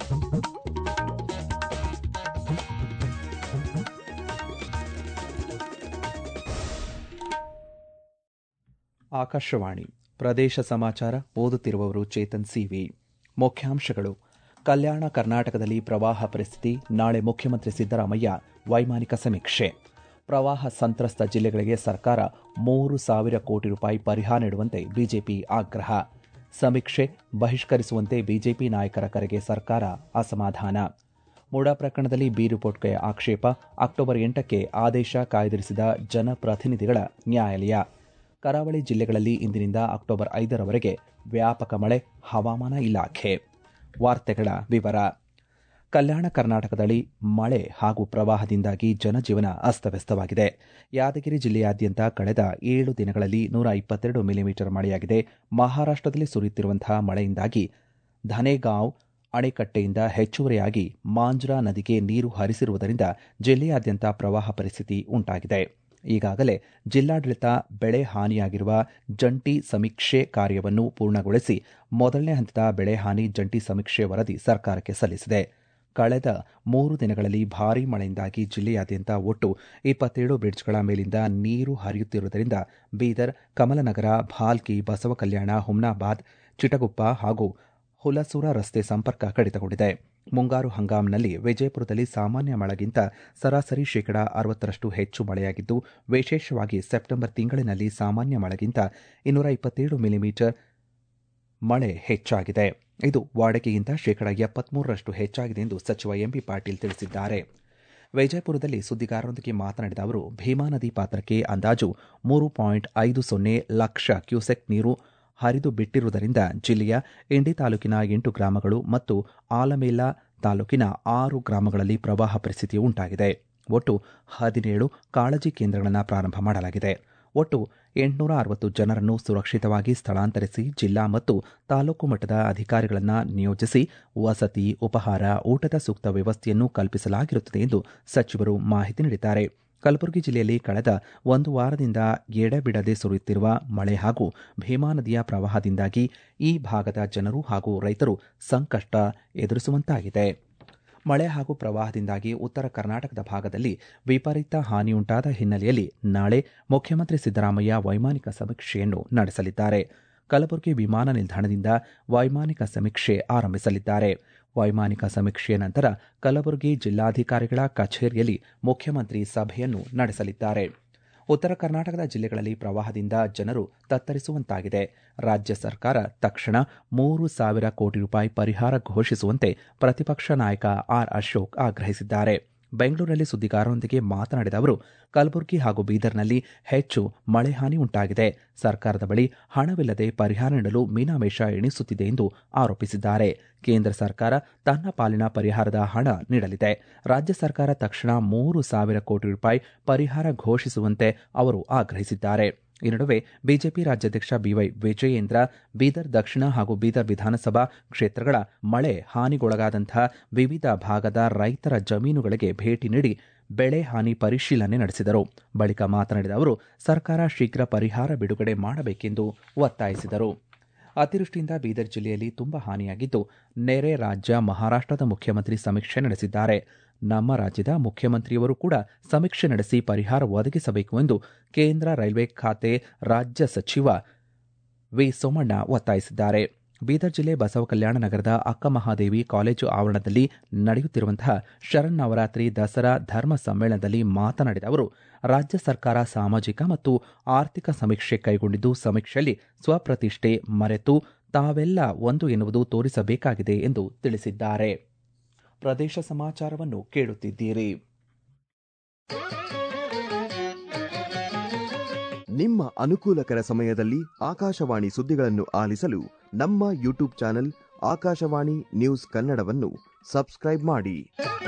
ಆಕಾಶವಾಣಿ ಪ್ರದೇಶ ಸಮಾಚಾರ ಓದುತ್ತಿರುವವರು ಚೇತನ್ ಸಿವಿ ಮುಖ್ಯಾಂಶಗಳು ಕಲ್ಯಾಣ ಕರ್ನಾಟಕದಲ್ಲಿ ಪ್ರವಾಹ ಪರಿಸ್ಥಿತಿ ನಾಳೆ ಮುಖ್ಯಮಂತ್ರಿ ಸಿದ್ದರಾಮಯ್ಯ ವೈಮಾನಿಕ ಸಮೀಕ್ಷೆ ಪ್ರವಾಹ ಸಂತ್ರಸ್ತ ಜಿಲ್ಲೆಗಳಿಗೆ ಸರ್ಕಾರ ಮೂರು ಸಾವಿರ ಕೋಟಿ ರೂಪಾಯಿ ಪರಿಹಾರ ನೀಡುವಂತೆ ಬಿಜೆಪಿ ಆಗ್ರಹ ಸಮೀಕ್ಷೆ ಬಹಿಷ್ಕರಿಸುವಂತೆ ಬಿಜೆಪಿ ನಾಯಕರ ಕರೆಗೆ ಸರ್ಕಾರ ಅಸಮಾಧಾನ ಮುಡಾ ಪ್ರಕರಣದಲ್ಲಿ ಬಿ ರಿಪೋರ್ಟ್ಗೆ ಆಕ್ಷೇಪ ಅಕ್ಟೋಬರ್ ಎಂಟಕ್ಕೆ ಆದೇಶ ಕಾಯ್ದಿರಿಸಿದ ಜನಪ್ರತಿನಿಧಿಗಳ ನ್ಯಾಯಾಲಯ ಕರಾವಳಿ ಜಿಲ್ಲೆಗಳಲ್ಲಿ ಇಂದಿನಿಂದ ಅಕ್ಟೋಬರ್ ಐದರವರೆಗೆ ವ್ಯಾಪಕ ಮಳೆ ಹವಾಮಾನ ಇಲಾಖೆ ವಾರ್ತೆಗಳ ವಿವರ ಕಲ್ಯಾಣ ಕರ್ನಾಟಕದಲ್ಲಿ ಮಳೆ ಹಾಗೂ ಪ್ರವಾಹದಿಂದಾಗಿ ಜನಜೀವನ ಅಸ್ತವ್ಯಸ್ತವಾಗಿದೆ ಯಾದಗಿರಿ ಜಿಲ್ಲೆಯಾದ್ಯಂತ ಕಳೆದ ಏಳು ದಿನಗಳಲ್ಲಿ ನೂರ ಇಪ್ಪತ್ತೆರಡು ಮಿಲಿಮೀಟರ್ ಮಳೆಯಾಗಿದೆ ಮಹಾರಾಷ್ಟದಲ್ಲಿ ಸುರಿಯುತ್ತಿರುವಂತಹ ಮಳೆಯಿಂದಾಗಿ ಧನೆಗಾಂವ್ ಅಣೆಕಟ್ಟೆಯಿಂದ ಹೆಚ್ಚುವರಿಯಾಗಿ ಮಾಂಜ್ರಾ ನದಿಗೆ ನೀರು ಹರಿಸಿರುವುದರಿಂದ ಜಿಲ್ಲೆಯಾದ್ಯಂತ ಪ್ರವಾಹ ಪರಿಸ್ಥಿತಿ ಉಂಟಾಗಿದೆ ಈಗಾಗಲೇ ಜಿಲ್ಲಾಡಳಿತ ಬೆಳೆ ಹಾನಿಯಾಗಿರುವ ಜಂಟಿ ಸಮೀಕ್ಷೆ ಕಾರ್ಯವನ್ನು ಪೂರ್ಣಗೊಳಿಸಿ ಮೊದಲನೇ ಹಂತದ ಬೆಳೆ ಹಾನಿ ಜಂಟಿ ಸಮೀಕ್ಷೆ ವರದಿ ಸರ್ಕಾರಕ್ಕೆ ಸಲ್ಲಿಸಿದೆ ಕಳೆದ ಮೂರು ದಿನಗಳಲ್ಲಿ ಭಾರೀ ಮಳೆಯಿಂದಾಗಿ ಜಿಲ್ಲೆಯಾದ್ಯಂತ ಒಟ್ಟು ಇಪ್ಪತ್ತೇಳು ಬ್ರಿಡ್ಜ್ಗಳ ಮೇಲಿಂದ ನೀರು ಹರಿಯುತ್ತಿರುವುದರಿಂದ ಬೀದರ್ ಕಮಲನಗರ ಭಾಲ್ಕಿ ಬಸವಕಲ್ಯಾಣ ಹುಮ್ನಾಬಾದ್ ಚಿಟಗುಪ್ಪ ಹಾಗೂ ಹುಲಸೂರ ರಸ್ತೆ ಸಂಪರ್ಕ ಕಡಿತಗೊಂಡಿದೆ ಮುಂಗಾರು ಹಂಗಾಮಿನಲ್ಲಿ ವಿಜಯಪುರದಲ್ಲಿ ಸಾಮಾನ್ಯ ಮಳೆಗಿಂತ ಸರಾಸರಿ ಶೇಕಡಾ ಅರವತ್ತರಷ್ಟು ಹೆಚ್ಚು ಮಳೆಯಾಗಿದ್ದು ವಿಶೇಷವಾಗಿ ಸೆಪ್ಟೆಂಬರ್ ತಿಂಗಳಿನಲ್ಲಿ ಸಾಮಾನ್ಯ ಮಳೆಗಿಂತ ಇನ್ನೂರ ಇಪ್ಪತ್ತೇಳು ಮಿಲಿಮೀಟರ್ ಮಳೆ ಹೆಚ್ಚಾಗಿದೆ ಇದು ವಾಡಿಕೆಗಿಂತ ಶೇಕಡಾ ಎಪ್ಪತ್ಮೂರರಷ್ಟು ಹೆಚ್ಚಾಗಿದೆ ಎಂದು ಸಚಿವ ಎಂಬಿ ಪಾಟೀಲ್ ತಿಳಿಸಿದ್ದಾರೆ ವಿಜಯಪುರದಲ್ಲಿ ಸುದ್ದಿಗಾರರೊಂದಿಗೆ ಮಾತನಾಡಿದ ಅವರು ಭೀಮಾ ನದಿ ಪಾತ್ರಕ್ಕೆ ಅಂದಾಜು ಮೂರು ಪಾಯಿಂಟ್ ಐದು ಸೊನ್ನೆ ಲಕ್ಷ ಕ್ಯೂಸೆಕ್ ನೀರು ಹರಿದು ಬಿಟ್ಟಿರುವುದರಿಂದ ಜಿಲ್ಲೆಯ ಇಂಡಿ ತಾಲೂಕಿನ ಎಂಟು ಗ್ರಾಮಗಳು ಮತ್ತು ಆಲಮೇಲ ತಾಲೂಕಿನ ಆರು ಗ್ರಾಮಗಳಲ್ಲಿ ಪ್ರವಾಹ ಪರಿಸ್ಥಿತಿ ಉಂಟಾಗಿದೆ ಒಟ್ಟು ಹದಿನೇಳು ಕಾಳಜಿ ಕೇಂದ್ರಗಳನ್ನು ಪ್ರಾರಂಭ ಮಾಡಲಾಗಿದೆ ಒಟ್ಟು ಎಂಟುನೂರ ಅರವತ್ತು ಜನರನ್ನು ಸುರಕ್ಷಿತವಾಗಿ ಸ್ಥಳಾಂತರಿಸಿ ಜಿಲ್ಲಾ ಮತ್ತು ತಾಲೂಕು ಮಟ್ಟದ ಅಧಿಕಾರಿಗಳನ್ನು ನಿಯೋಜಿಸಿ ವಸತಿ ಉಪಹಾರ ಊಟದ ಸೂಕ್ತ ವ್ಯವಸ್ಥೆಯನ್ನು ಕಲ್ಪಿಸಲಾಗಿರುತ್ತದೆ ಎಂದು ಸಚಿವರು ಮಾಹಿತಿ ನೀಡಿದ್ದಾರೆ ಕಲಬುರಗಿ ಜಿಲ್ಲೆಯಲ್ಲಿ ಕಳೆದ ಒಂದು ವಾರದಿಂದ ಎಡೆಬಿಡದೆ ಸುರಿಯುತ್ತಿರುವ ಮಳೆ ಹಾಗೂ ಭೀಮಾ ನದಿಯ ಪ್ರವಾಹದಿಂದಾಗಿ ಈ ಭಾಗದ ಜನರು ಹಾಗೂ ರೈತರು ಸಂಕಷ್ಟ ಎದುರಿಸುವಂತಾಗಿದೆ ಮಳೆ ಹಾಗೂ ಪ್ರವಾಹದಿಂದಾಗಿ ಉತ್ತರ ಕರ್ನಾಟಕದ ಭಾಗದಲ್ಲಿ ವಿಪರೀತ ಹಾನಿಯುಂಟಾದ ಹಿನ್ನೆಲೆಯಲ್ಲಿ ನಾಳೆ ಮುಖ್ಯಮಂತ್ರಿ ಸಿದ್ದರಾಮಯ್ಯ ವೈಮಾನಿಕ ಸಮೀಕ್ಷೆಯನ್ನು ನಡೆಸಲಿದ್ದಾರೆ ಕಲಬುರಗಿ ವಿಮಾನ ನಿಲ್ದಾಣದಿಂದ ವೈಮಾನಿಕ ಸಮೀಕ್ಷೆ ಆರಂಭಿಸಲಿದ್ದಾರೆ ವೈಮಾನಿಕ ಸಮೀಕ್ಷೆಯ ನಂತರ ಕಲಬುರಗಿ ಜಿಲ್ಲಾಧಿಕಾರಿಗಳ ಕಚೇರಿಯಲ್ಲಿ ಮುಖ್ಯಮಂತ್ರಿ ಸಭೆಯನ್ನು ನಡೆಸಲಿದ್ದಾರೆ ಉತ್ತರ ಕರ್ನಾಟಕದ ಜಿಲ್ಲೆಗಳಲ್ಲಿ ಪ್ರವಾಹದಿಂದ ಜನರು ತತ್ತರಿಸುವಂತಾಗಿದೆ ರಾಜ್ಯ ಸರ್ಕಾರ ತಕ್ಷಣ ಮೂರು ಸಾವಿರ ಕೋಟಿ ರೂಪಾಯಿ ಪರಿಹಾರ ಘೋಷಿಸುವಂತೆ ಪ್ರತಿಪಕ್ಷ ನಾಯಕ ಆರ್ ಅಶೋಕ್ ಆಗ್ರಹಿಸಿದ್ದಾರೆ ಬೆಂಗಳೂರಿನಲ್ಲಿ ಸುದ್ದಿಗಾರರೊಂದಿಗೆ ಮಾತನಾಡಿದ ಅವರು ಕಲಬುರಗಿ ಹಾಗೂ ಬೀದರ್ನಲ್ಲಿ ಹೆಚ್ಚು ಮಳೆ ಹಾನಿ ಉಂಟಾಗಿದೆ ಸರ್ಕಾರದ ಬಳಿ ಹಣವಿಲ್ಲದೆ ಪರಿಹಾರ ನೀಡಲು ಮೀನಾಮೇಷ ಎಣಿಸುತ್ತಿದೆ ಎಂದು ಆರೋಪಿಸಿದ್ದಾರೆ ಕೇಂದ್ರ ಸರ್ಕಾರ ತನ್ನ ಪಾಲಿನ ಪರಿಹಾರದ ಹಣ ನೀಡಲಿದೆ ರಾಜ್ಯ ಸರ್ಕಾರ ತಕ್ಷಣ ಮೂರು ಸಾವಿರ ಕೋಟಿ ರೂಪಾಯಿ ಪರಿಹಾರ ಘೋಷಿಸುವಂತೆ ಅವರು ಆಗ್ರಹಿಸಿದ್ದಾರೆ ಈ ನಡುವೆ ಬಿಜೆಪಿ ರಾಜ್ಯಾಧ್ಯಕ್ಷ ಬಿವೈ ವಿಜಯೇಂದ್ರ ಬೀದರ್ ದಕ್ಷಿಣ ಹಾಗೂ ಬೀದರ್ ವಿಧಾನಸಭಾ ಕ್ಷೇತ್ರಗಳ ಮಳೆ ಹಾನಿಗೊಳಗಾದಂತಹ ವಿವಿಧ ಭಾಗದ ರೈತರ ಜಮೀನುಗಳಿಗೆ ಭೇಟಿ ನೀಡಿ ಬೆಳೆ ಹಾನಿ ಪರಿಶೀಲನೆ ನಡೆಸಿದರು ಬಳಿಕ ಮಾತನಾಡಿದ ಅವರು ಸರ್ಕಾರ ಶೀಘ್ರ ಪರಿಹಾರ ಬಿಡುಗಡೆ ಮಾಡಬೇಕೆಂದು ಒತ್ತಾಯಿಸಿದರು ಅತಿವೃಷ್ಟಿಯಿಂದ ಬೀದರ್ ಜಿಲ್ಲೆಯಲ್ಲಿ ತುಂಬಾ ಹಾನಿಯಾಗಿದ್ದು ನೆರೆ ರಾಜ್ಯ ಮಹಾರಾಷ್ಟದ ಮುಖ್ಯಮಂತ್ರಿ ಸಮೀಕ್ಷೆ ನಡೆಸಿದ್ದಾರೆ ನಮ್ಮ ರಾಜ್ಯದ ಮುಖ್ಯಮಂತ್ರಿಯವರು ಕೂಡ ಸಮೀಕ್ಷೆ ನಡೆಸಿ ಪರಿಹಾರ ಒದಗಿಸಬೇಕು ಎಂದು ಕೇಂದ್ರ ರೈಲ್ವೆ ಖಾತೆ ರಾಜ್ಯ ಸಚಿವ ವಿ ಸೋಮಣ್ಣ ಒತ್ತಾಯಿಸಿದ್ದಾರೆ ಬೀದರ್ ಜಿಲ್ಲೆ ಬಸವಕಲ್ಯಾಣ ನಗರದ ಅಕ್ಕಮಹಾದೇವಿ ಕಾಲೇಜು ಆವರಣದಲ್ಲಿ ನಡೆಯುತ್ತಿರುವಂತಹ ಶರನ್ನವರಾತ್ರಿ ದಸರಾ ಧರ್ಮ ಸಮ್ಮೇಳನದಲ್ಲಿ ಮಾತನಾಡಿದ ಅವರು ರಾಜ್ಯ ಸರ್ಕಾರ ಸಾಮಾಜಿಕ ಮತ್ತು ಆರ್ಥಿಕ ಸಮೀಕ್ಷೆ ಕೈಗೊಂಡಿದ್ದು ಸಮೀಕ್ಷೆಯಲ್ಲಿ ಸ್ವಪ್ರತಿಷ್ಠೆ ಮರೆತು ತಾವೆಲ್ಲ ಒಂದು ಎನ್ನುವುದು ತೋರಿಸಬೇಕಾಗಿದೆ ಎಂದು ತಿಳಿಸಿದ್ದಾರೆ ಪ್ರದೇಶ ಸಮಾಚಾರವನ್ನು ಕೇಳುತ್ತಿದ್ದೀರಿ ನಿಮ್ಮ ಅನುಕೂಲಕರ ಸಮಯದಲ್ಲಿ ಆಕಾಶವಾಣಿ ಸುದ್ದಿಗಳನ್ನು ಆಲಿಸಲು ನಮ್ಮ ಯೂಟ್ಯೂಬ್ ಚಾನೆಲ್ ಆಕಾಶವಾಣಿ ನ್ಯೂಸ್ ಕನ್ನಡವನ್ನು ಸಬ್ಸ್ಕ್ರೈಬ್ ಮಾಡಿ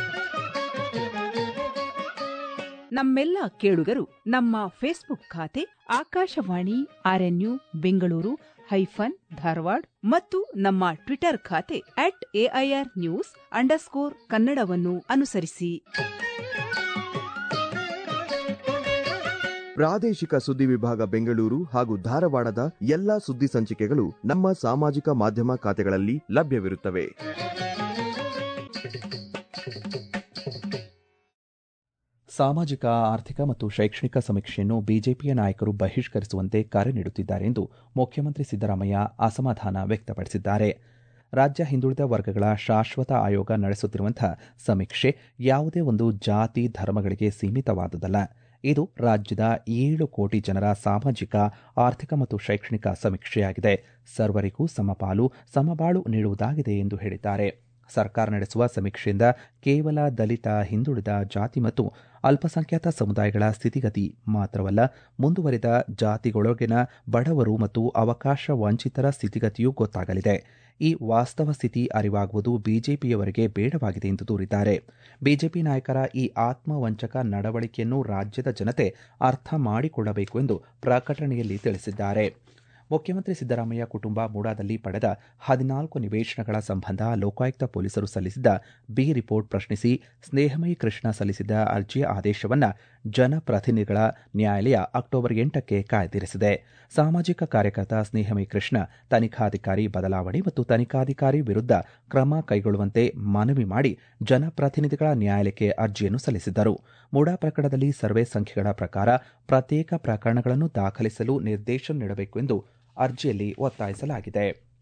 ನಮ್ಮೆಲ್ಲ ಕೇಳುಗರು ನಮ್ಮ ಫೇಸ್ಬುಕ್ ಖಾತೆ ಆಕಾಶವಾಣಿ ಆರ್ಎನ್ಯು ಬೆಂಗಳೂರು ಹೈಫನ್ ಧಾರವಾಡ ಮತ್ತು ನಮ್ಮ ಟ್ವಿಟರ್ ಖಾತೆ ಅಟ್ ಎಐಆರ್ ನ್ಯೂಸ್ ಅಂಡರ್ಸ್ಕೋರ್ ಕನ್ನಡವನ್ನು ಅನುಸರಿಸಿ ಪ್ರಾದೇಶಿಕ ಸುದ್ದಿ ವಿಭಾಗ ಬೆಂಗಳೂರು ಹಾಗೂ ಧಾರವಾಡದ ಎಲ್ಲಾ ಸುದ್ದಿ ಸಂಚಿಕೆಗಳು ನಮ್ಮ ಸಾಮಾಜಿಕ ಮಾಧ್ಯಮ ಖಾತೆಗಳಲ್ಲಿ ಲಭ್ಯವಿರುತ್ತವೆ ಸಾಮಾಜಿಕ ಆರ್ಥಿಕ ಮತ್ತು ಶೈಕ್ಷಣಿಕ ಸಮೀಕ್ಷೆಯನ್ನು ಬಿಜೆಪಿಯ ನಾಯಕರು ಬಹಿಷ್ಕರಿಸುವಂತೆ ಕರೆ ನೀಡುತ್ತಿದ್ದಾರೆ ಎಂದು ಮುಖ್ಯಮಂತ್ರಿ ಸಿದ್ದರಾಮಯ್ಯ ಅಸಮಾಧಾನ ವ್ಯಕ್ತಪಡಿಸಿದ್ದಾರೆ ರಾಜ್ಯ ಹಿಂದುಳಿದ ವರ್ಗಗಳ ಶಾಶ್ವತ ಆಯೋಗ ನಡೆಸುತ್ತಿರುವಂತಹ ಸಮೀಕ್ಷೆ ಯಾವುದೇ ಒಂದು ಜಾತಿ ಧರ್ಮಗಳಿಗೆ ಸೀಮಿತವಾದುದಲ್ಲ ಇದು ರಾಜ್ಯದ ಏಳು ಕೋಟಿ ಜನರ ಸಾಮಾಜಿಕ ಆರ್ಥಿಕ ಮತ್ತು ಶೈಕ್ಷಣಿಕ ಸಮೀಕ್ಷೆಯಾಗಿದೆ ಸರ್ವರಿಗೂ ಸಮಪಾಲು ಸಮಬಾಳು ನೀಡುವುದಾಗಿದೆ ಎಂದು ಹೇಳಿದ್ದಾರೆ ಸರ್ಕಾರ ನಡೆಸುವ ಸಮೀಕ್ಷೆಯಿಂದ ಕೇವಲ ದಲಿತ ಹಿಂದುಳಿದ ಜಾತಿ ಮತ್ತು ಅಲ್ಪಸಂಖ್ಯಾತ ಸಮುದಾಯಗಳ ಸ್ಥಿತಿಗತಿ ಮಾತ್ರವಲ್ಲ ಮುಂದುವರಿದ ಜಾತಿಗಳೊಳಗಿನ ಬಡವರು ಮತ್ತು ಅವಕಾಶ ವಂಚಿತರ ಸ್ಥಿತಿಗತಿಯೂ ಗೊತ್ತಾಗಲಿದೆ ಈ ವಾಸ್ತವ ಸ್ಥಿತಿ ಅರಿವಾಗುವುದು ಬಿಜೆಪಿಯವರಿಗೆ ಬೇಡವಾಗಿದೆ ಎಂದು ದೂರಿದ್ದಾರೆ ಬಿಜೆಪಿ ನಾಯಕರ ಈ ಆತ್ಮವಂಚಕ ನಡವಳಿಕೆಯನ್ನು ರಾಜ್ಯದ ಜನತೆ ಅರ್ಥ ಮಾಡಿಕೊಳ್ಳಬೇಕು ಎಂದು ಪ್ರಕಟಣೆಯಲ್ಲಿ ತಿಳಿಸಿದ್ದಾರೆ ಮುಖ್ಯಮಂತ್ರಿ ಸಿದ್ದರಾಮಯ್ಯ ಕುಟುಂಬ ಮೂಡಾದಲ್ಲಿ ಪಡೆದ ಹದಿನಾಲ್ಕು ನಿವೇಶನಗಳ ಸಂಬಂಧ ಲೋಕಾಯುಕ್ತ ಪೊಲೀಸರು ಸಲ್ಲಿಸಿದ್ದ ಬಿ ರಿಪೋರ್ಟ್ ಪ್ರಶ್ನಿಸಿ ಸ್ನೇಹಮಯಿ ಕೃಷ್ಣ ಸಲ್ಲಿಸಿದ್ದ ಅರ್ಜಿಯ ಆದೇಶವನ್ನು ಜನಪ್ರತಿನಿಧಿಗಳ ನ್ಯಾಯಾಲಯ ಅಕ್ಟೋಬರ್ ಎಂಟಕ್ಕೆ ಕಾಯ್ದಿರಿಸಿದೆ ಸಾಮಾಜಿಕ ಕಾರ್ಯಕರ್ತ ಸ್ನೇಹಮಯಿ ಕೃಷ್ಣ ತನಿಖಾಧಿಕಾರಿ ಬದಲಾವಣೆ ಮತ್ತು ತನಿಖಾಧಿಕಾರಿ ವಿರುದ್ಧ ಕ್ರಮ ಕೈಗೊಳ್ಳುವಂತೆ ಮನವಿ ಮಾಡಿ ಜನಪ್ರತಿನಿಧಿಗಳ ನ್ಯಾಯಾಲಯಕ್ಕೆ ಅರ್ಜಿಯನ್ನು ಸಲ್ಲಿಸಿದ್ದರು ಮೂಡಾ ಪ್ರಕರಣದಲ್ಲಿ ಸರ್ವೆ ಸಂಖ್ಯೆಗಳ ಪ್ರಕಾರ ಪ್ರತ್ಯೇಕ ಪ್ರಕರಣಗಳನ್ನು ದಾಖಲಿಸಲು ನಿರ್ದೇಶನ ನೀಡಬೇಕು ಎಂದು ಅರ್ಜಿಯಲ್ಲಿ ಒತ್ತಾಯಿಸಲಾಗಿದೆ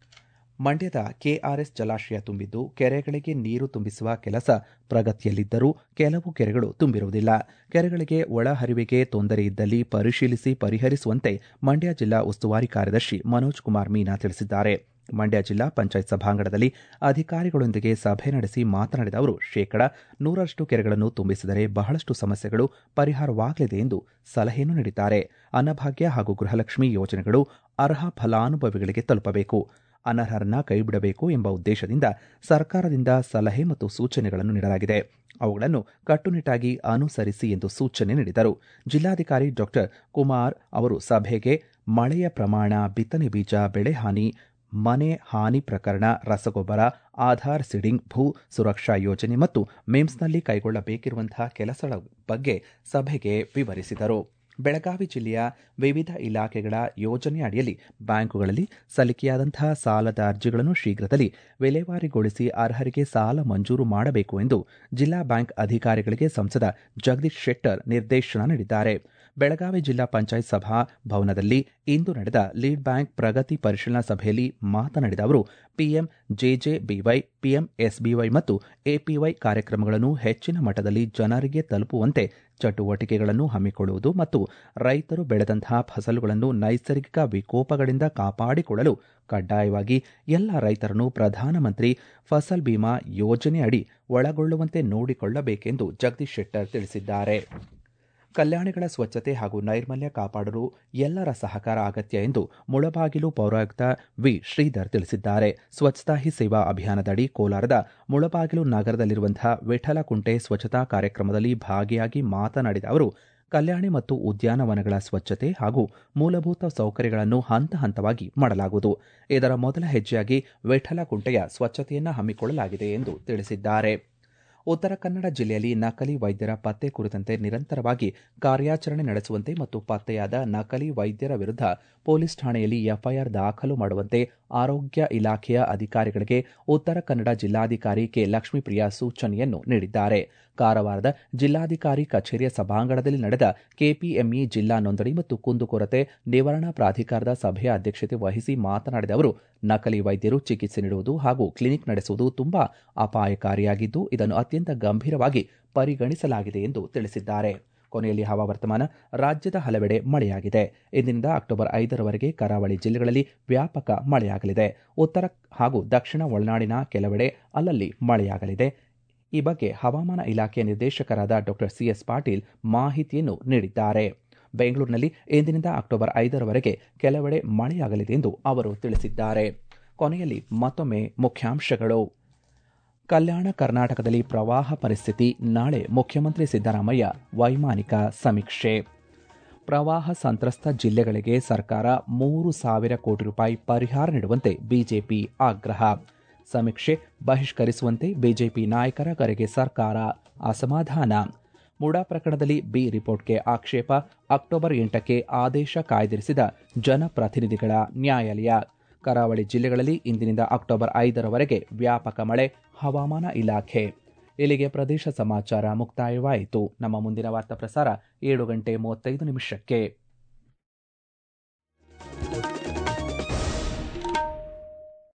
ಮಂಡ್ಯದ ಕೆಆರ್ಎಸ್ ಜಲಾಶಯ ತುಂಬಿದ್ದು ಕೆರೆಗಳಿಗೆ ನೀರು ತುಂಬಿಸುವ ಕೆಲಸ ಪ್ರಗತಿಯಲ್ಲಿದ್ದರೂ ಕೆಲವು ಕೆರೆಗಳು ತುಂಬಿರುವುದಿಲ್ಲ ಕೆರೆಗಳಿಗೆ ಒಳಹರಿವಿಗೆ ತೊಂದರೆ ಇದ್ದಲ್ಲಿ ಪರಿಶೀಲಿಸಿ ಪರಿಹರಿಸುವಂತೆ ಮಂಡ್ಯ ಜಿಲ್ಲಾ ಉಸ್ತುವಾರಿ ಕಾರ್ಯದರ್ಶಿ ಮನೋಜ್ ಕುಮಾರ್ ಮೀನಾ ತಿಳಿಸಿದ್ದಾರೆ ಮಂಡ್ಯ ಜಿಲ್ಲಾ ಪಂಚಾಯತ್ ಸಭಾಂಗಣದಲ್ಲಿ ಅಧಿಕಾರಿಗಳೊಂದಿಗೆ ಸಭೆ ನಡೆಸಿ ಮಾತನಾಡಿದ ಅವರು ಶೇಕಡ ನೂರರಷ್ಟು ಕೆರೆಗಳನ್ನು ತುಂಬಿಸಿದರೆ ಬಹಳಷ್ಟು ಸಮಸ್ಯೆಗಳು ಪರಿಹಾರವಾಗಲಿದೆ ಎಂದು ಸಲಹೆಯನ್ನು ನೀಡಿದ್ದಾರೆ ಅನ್ನಭಾಗ್ಯ ಹಾಗೂ ಗೃಹಲಕ್ಷ್ಮಿ ಯೋಜನೆಗಳು ಅರ್ಹ ಫಲಾನುಭವಿಗಳಿಗೆ ತಲುಪಬೇಕು ಅನರ್ಹರನ್ನ ಕೈಬಿಡಬೇಕು ಎಂಬ ಉದ್ದೇಶದಿಂದ ಸರ್ಕಾರದಿಂದ ಸಲಹೆ ಮತ್ತು ಸೂಚನೆಗಳನ್ನು ನೀಡಲಾಗಿದೆ ಅವುಗಳನ್ನು ಕಟ್ಟುನಿಟ್ಟಾಗಿ ಅನುಸರಿಸಿ ಎಂದು ಸೂಚನೆ ನೀಡಿದರು ಜಿಲ್ಲಾಧಿಕಾರಿ ಡಾಕ್ಟರ್ ಕುಮಾರ್ ಅವರು ಸಭೆಗೆ ಮಳೆಯ ಪ್ರಮಾಣ ಬಿತ್ತನೆ ಬೀಜ ಬೆಳೆ ಹಾನಿ ಮನೆ ಹಾನಿ ಪ್ರಕರಣ ರಸಗೊಬ್ಬರ ಆಧಾರ್ ಸೀಡಿಂಗ್ ಭೂ ಸುರಕ್ಷಾ ಯೋಜನೆ ಮತ್ತು ಮೇಮ್ಸ್ನಲ್ಲಿ ಕೈಗೊಳ್ಳಬೇಕಿರುವಂತಹ ಕೆಲಸಗಳ ಬಗ್ಗೆ ಸಭೆಗೆ ವಿವರಿಸಿದರು ಬೆಳಗಾವಿ ಜಿಲ್ಲೆಯ ವಿವಿಧ ಇಲಾಖೆಗಳ ಯೋಜನೆ ಅಡಿಯಲ್ಲಿ ಬ್ಯಾಂಕುಗಳಲ್ಲಿ ಸಲ್ಲಿಕೆಯಾದಂತಹ ಸಾಲದ ಅರ್ಜಿಗಳನ್ನು ಶೀಘ್ರದಲ್ಲಿ ವಿಲೇವಾರಿಗೊಳಿಸಿ ಅರ್ಹರಿಗೆ ಸಾಲ ಮಂಜೂರು ಮಾಡಬೇಕು ಎಂದು ಜಿಲ್ಲಾ ಬ್ಯಾಂಕ್ ಅಧಿಕಾರಿಗಳಿಗೆ ಸಂಸದ ಜಗದೀಶ್ ಶೆಟ್ಟರ್ ನಿರ್ದೇಶನ ನೀಡಿದ್ದಾರೆ ಬೆಳಗಾವಿ ಜಿಲ್ಲಾ ಪಂಚಾಯತ್ ಸಭಾ ಭವನದಲ್ಲಿ ಇಂದು ನಡೆದ ಲೀಡ್ ಬ್ಯಾಂಕ್ ಪ್ರಗತಿ ಪರಿಶೀಲನಾ ಸಭೆಯಲ್ಲಿ ಮಾತನಾಡಿದ ಅವರು ಪಿಎಂ ಜೆಜೆಬಿವೈ ಪಿಎಂ ಎಸ್ಬಿವೈ ಮತ್ತು ಎಪಿವೈ ಕಾರ್ಯಕ್ರಮಗಳನ್ನು ಹೆಚ್ಚಿನ ಮಟ್ಟದಲ್ಲಿ ಜನರಿಗೆ ತಲುಪುವಂತೆ ಚಟುವಟಿಕೆಗಳನ್ನು ಹಮ್ಮಿಕೊಳ್ಳುವುದು ಮತ್ತು ರೈತರು ಬೆಳೆದಂತಹ ಫಸಲುಗಳನ್ನು ನೈಸರ್ಗಿಕ ವಿಕೋಪಗಳಿಂದ ಕಾಪಾಡಿಕೊಳ್ಳಲು ಕಡ್ಡಾಯವಾಗಿ ಎಲ್ಲ ರೈತರನ್ನು ಪ್ರಧಾನಮಂತ್ರಿ ಫಸಲ್ ಬಿಮಾ ಯೋಜನೆ ಅಡಿ ಒಳಗೊಳ್ಳುವಂತೆ ನೋಡಿಕೊಳ್ಳಬೇಕೆಂದು ಜಗದೀಶ್ ಶೆಟ್ಟರ್ ತಿಳಿಸಿದ್ದಾರೆ ಕಲ್ಯಾಣಿಗಳ ಸ್ವಚ್ಛತೆ ಹಾಗೂ ನೈರ್ಮಲ್ಯ ಕಾಪಾಡಲು ಎಲ್ಲರ ಸಹಕಾರ ಅಗತ್ಯ ಎಂದು ಮುಳಬಾಗಿಲು ಪೌರಾಯುಕ್ತ ವಿ ಶ್ರೀಧರ್ ತಿಳಿಸಿದ್ದಾರೆ ಸ್ವಚ್ಛತಾ ಹಿ ಸೇವಾ ಅಭಿಯಾನದಡಿ ಕೋಲಾರದ ಮುಳಬಾಗಿಲು ನಗರದಲ್ಲಿರುವಂತಹ ವಿಠಲಕುಂಟೆ ಸ್ವಚ್ಛತಾ ಕಾರ್ಯಕ್ರಮದಲ್ಲಿ ಭಾಗಿಯಾಗಿ ಮಾತನಾಡಿದ ಅವರು ಕಲ್ಯಾಣಿ ಮತ್ತು ಉದ್ಯಾನವನಗಳ ಸ್ವಚ್ಛತೆ ಹಾಗೂ ಮೂಲಭೂತ ಸೌಕರ್ಯಗಳನ್ನು ಹಂತ ಹಂತವಾಗಿ ಮಾಡಲಾಗುವುದು ಇದರ ಮೊದಲ ಹೆಜ್ಜೆಯಾಗಿ ವಿಠಲಕುಂಟೆಯ ಸ್ವಚ್ಛತೆಯನ್ನು ಹಮ್ಮಿಕೊಳ್ಳಲಾಗಿದೆ ಎಂದು ತಿಳಿಸಿದ್ದಾರೆ ಉತ್ತರ ಕನ್ನಡ ಜಿಲ್ಲೆಯಲ್ಲಿ ನಕಲಿ ವೈದ್ಯರ ಪತ್ತೆ ಕುರಿತಂತೆ ನಿರಂತರವಾಗಿ ಕಾರ್ಯಾಚರಣೆ ನಡೆಸುವಂತೆ ಮತ್ತು ಪತ್ತೆಯಾದ ನಕಲಿ ವೈದ್ಯರ ವಿರುದ್ಧ ಪೊಲೀಸ್ ಠಾಣೆಯಲ್ಲಿ ಎಫ್ಐಆರ್ ದಾಖಲು ಮಾಡುವಂತೆ ಆರೋಗ್ಯ ಇಲಾಖೆಯ ಅಧಿಕಾರಿಗಳಿಗೆ ಉತ್ತರ ಕನ್ನಡ ಜಿಲ್ಲಾಧಿಕಾರಿ ಕೆ ಲಕ್ಷ್ಮೀಪ್ರಿಯಾ ಸೂಚನೆಯನ್ನು ನೀಡಿದ್ದಾರೆ ಕಾರವಾರದ ಜಿಲ್ಲಾಧಿಕಾರಿ ಕಚೇರಿಯ ಸಭಾಂಗಣದಲ್ಲಿ ನಡೆದ ಕೆಪಿಎಂಇ ಜಿಲ್ಲಾ ನೋಂದಣಿ ಮತ್ತು ಕುಂದುಕೊರತೆ ನಿವಾರಣಾ ಪ್ರಾಧಿಕಾರದ ಸಭೆಯ ಅಧ್ಯಕ್ಷತೆ ವಹಿಸಿ ಮಾತನಾಡಿದ ಅವರು ನಕಲಿ ವೈದ್ಯರು ಚಿಕಿತ್ಸೆ ನೀಡುವುದು ಹಾಗೂ ಕ್ಲಿನಿಕ್ ನಡೆಸುವುದು ತುಂಬಾ ಅಪಾಯಕಾರಿಯಾಗಿದ್ದು ಇದನ್ನು ಅತ್ಯಂತ ಗಂಭೀರವಾಗಿ ಪರಿಗಣಿಸಲಾಗಿದೆ ಎಂದು ತಿಳಿಸಿದ್ದಾರೆ ಕೊನೆಯಲ್ಲಿ ಹವಾವರ್ತಮಾನ ರಾಜ್ಯದ ಹಲವೆಡೆ ಮಳೆಯಾಗಿದೆ ಇಂದಿನಿಂದ ಅಕ್ಟೋಬರ್ ಐದರವರೆಗೆ ಕರಾವಳಿ ಜಿಲ್ಲೆಗಳಲ್ಲಿ ವ್ಯಾಪಕ ಮಳೆಯಾಗಲಿದೆ ಉತ್ತರ ಹಾಗೂ ದಕ್ಷಿಣ ಒಳನಾಡಿನ ಕೆಲವೆಡೆ ಅಲ್ಲಲ್ಲಿ ಮಳೆಯಾಗಲಿದೆ ಈ ಬಗ್ಗೆ ಹವಾಮಾನ ಇಲಾಖೆಯ ನಿರ್ದೇಶಕರಾದ ಡಾಕ್ಟರ್ ಸಿಎಸ್ ಪಾಟೀಲ್ ಮಾಹಿತಿಯನ್ನು ನೀಡಿದ್ದಾರೆ ಬೆಂಗಳೂರಿನಲ್ಲಿ ಇಂದಿನಿಂದ ಅಕ್ಟೋಬರ್ ಐದರವರೆಗೆ ಕೆಲವೆಡೆ ಮಳೆಯಾಗಲಿದೆ ಎಂದು ಅವರು ತಿಳಿಸಿದ್ದಾರೆ ಕೊನೆಯಲ್ಲಿ ಮತ್ತೊಮ್ಮೆ ಮುಖ್ಯಾಂಶಗಳು ಕಲ್ಯಾಣ ಕರ್ನಾಟಕದಲ್ಲಿ ಪ್ರವಾಹ ಪರಿಸ್ಥಿತಿ ನಾಳೆ ಮುಖ್ಯಮಂತ್ರಿ ಸಿದ್ದರಾಮಯ್ಯ ವೈಮಾನಿಕ ಸಮೀಕ್ಷೆ ಪ್ರವಾಹ ಸಂತ್ರಸ್ತ ಜಿಲ್ಲೆಗಳಿಗೆ ಸರ್ಕಾರ ಮೂರು ಸಾವಿರ ಕೋಟಿ ರೂಪಾಯಿ ಪರಿಹಾರ ನೀಡುವಂತೆ ಬಿಜೆಪಿ ಆಗ್ರಹ ಸಮೀಕ್ಷೆ ಬಹಿಷ್ಕರಿಸುವಂತೆ ಬಿಜೆಪಿ ನಾಯಕರ ಕರೆಗೆ ಸರ್ಕಾರ ಅಸಮಾಧಾನ ಮುಡಾ ಪ್ರಕರಣದಲ್ಲಿ ಬಿ ರಿಪೋರ್ಟ್ಗೆ ಆಕ್ಷೇಪ ಅಕ್ಟೋಬರ್ ಎಂಟಕ್ಕೆ ಆದೇಶ ಕಾಯ್ದಿರಿಸಿದ ಜನಪ್ರತಿನಿಧಿಗಳ ನ್ಯಾಯಾಲಯ ಕರಾವಳಿ ಜಿಲ್ಲೆಗಳಲ್ಲಿ ಇಂದಿನಿಂದ ಅಕ್ಟೋಬರ್ ಐದರವರೆಗೆ ವ್ಯಾಪಕ ಮಳೆ ಹವಾಮಾನ ಇಲಾಖೆ ಇಲ್ಲಿಗೆ ಪ್ರದೇಶ ಸಮಾಚಾರ ಮುಕ್ತಾಯವಾಯಿತು ನಮ್ಮ ಮುಂದಿನ ವಾರ್ತಾ ಪ್ರಸಾರ ಏಳು ಗಂಟೆ ಮೂವತ್ತೈದು ನಿಮಿಷಕ್ಕೆ